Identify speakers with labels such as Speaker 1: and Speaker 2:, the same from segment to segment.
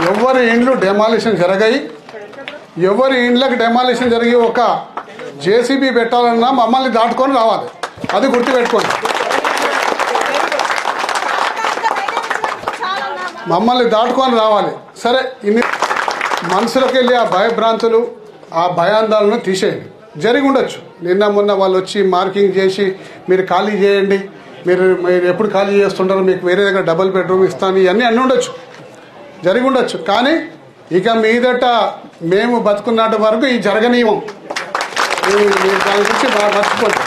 Speaker 1: ఎవరి ఇండ్లు డెమాలిషన్ జరగాయి ఎవరి ఇండ్లకు డెమాలిషన్ జరిగి ఒక జేసీబీ పెట్టాలన్నా మమ్మల్ని దాటుకొని రావాలి అది గుర్తుపెట్టుకోండి మమ్మల్ని దాటుకొని రావాలి సరే ఇన్ని మనసులోకి వెళ్ళి ఆ భయభ్రాంతులు ఆ భయాందాలను తీసేయండి జరిగి ఉండొచ్చు నిన్న మొన్న వాళ్ళు వచ్చి మార్కింగ్ చేసి మీరు ఖాళీ చేయండి మీరు మీరు ఎప్పుడు ఖాళీ చేస్తుంటారో మీకు వేరే దగ్గర డబుల్ బెడ్రూమ్ ఇస్తాను ఇవన్నీ అన్నీ ఉండొచ్చు జరిగి ఉండొచ్చు కానీ ఇక మీదట మేము బతుకున్నటి వరకు ఈ జరగనీయం మీరు మీరు దాని గురించి బాగా మర్చిపోండి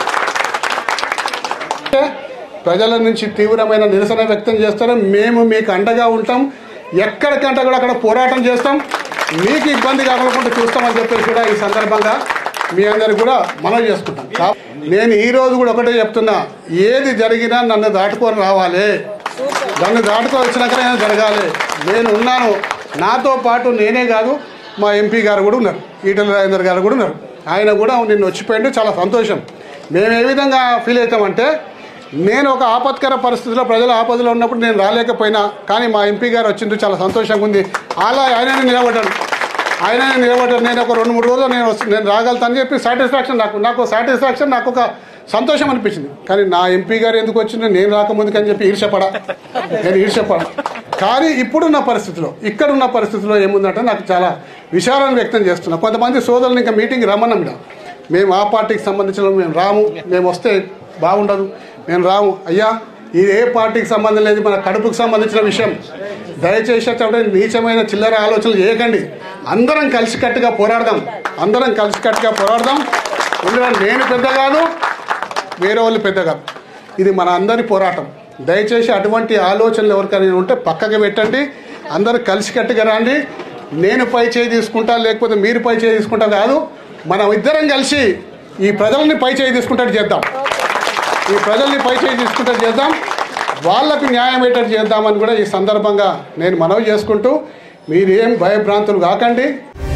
Speaker 1: అంటే ప్రజల నుంచి తీవ్రమైన నిరసన వ్యక్తం చేస్తారు మేము మీకు అండగా ఉంటాం ఎక్కడికంటే కూడా అక్కడ పోరాటం చేస్తాం మీకు ఇబ్బంది కాకుండా చూస్తామని చెప్పేసి కూడా ఈ సందర్భంగా మీ అందరికి కూడా మనవి చేసుకుంటాం కా- నేను ఈ రోజు కూడా ఒకటే చెప్తున్నా ఏది జరిగినా నన్ను దాటుకొని రావాలి నన్ను దాటుకొని వచ్చినాకనే జరగాలి నేను ఉన్నాను నాతో పాటు నేనే కాదు మా ఎంపీ గారు కూడా ఉన్నారు ఈటల రాజేందర్ గారు కూడా ఉన్నారు ఆయన కూడా నిన్ను వచ్చిపోయిండు చాలా సంతోషం మేము ఏ విధంగా ఫీల్ అవుతామంటే నేను ఒక ఆపత్కర పరిస్థితిలో ప్రజల ఆపదలో ఉన్నప్పుడు నేను రాలేకపోయినా కానీ మా ఎంపీ గారు వచ్చిండ్రు చాలా సంతోషంగా ఉంది అలా ఆయననే నిలబడ్డాను ఆయననే నిలబడ్డాను నేను ఒక రెండు మూడు రోజులు నేను వస్తు- నేను రాగలుగుతాను చెప్పి సాటిస్ఫాక్షన్ నాకు నాకు సాటిస్ఫాక్షన్ నాకు ఒక సంతోషం అనిపించింది కానీ నా ఎంపీ గారు ఎందుకు వచ్చిందో నేను రాకముందుకు అని చెప్పి ఈర్షపడా నేను ఈర్షపడా కానీ ఇప్పుడున్న పరిస్థితిలో ఇక్కడున్న పరిస్థితిలో ఏముందంటే నాకు చాలా విచారాన్ని వ్యక్తం చేస్తున్నా కొంతమంది సోదరులు ఇంకా మీటింగ్ రమ్మన్నాం ఇక్కడ మేము ఆ పార్టీకి సంబంధించిన వాళ్ళు మేము రాము మేము వస్తే బాగుండదు మేము రాము అయ్యా ఇది ఏ పార్టీకి సంబంధం లేదు మన కడుపుకు సంబంధించిన విషయం దయచేసి అటువంటి నీచమైన చిల్లర ఆలోచనలు చేయకండి అందరం కలిసికట్టుగా పోరాడదాం అందరం కలిసికట్టుగా పోరాడదాం ఇందులో నేను పెద్ద కాదు వేరే వాళ్ళు పెద్ద కాదు ఇది మన అందరి పోరాటం దయచేసి అటువంటి ఆలోచనలు ఎవరికైనా ఉంటే పక్కకి పెట్టండి అందరూ కలిసికట్టుగా రండి నేను పై చేయి తీసుకుంటా లేకపోతే మీరు పై చేయి తీసుకుంటా కాదు మనం ఇద్దరం కలిసి ఈ ప్రజల్ని పై చేయి తీసుకుంటాడు చేద్దాం ఈ ప్రజల్ని పై చేయి తీసుకుంటే చేద్దాం వాళ్ళకు న్యాయం ఏంటంటే చేద్దామని కూడా ఈ సందర్భంగా నేను మనవి చేసుకుంటూ మీరేం భయభ్రాంతులు కాకండి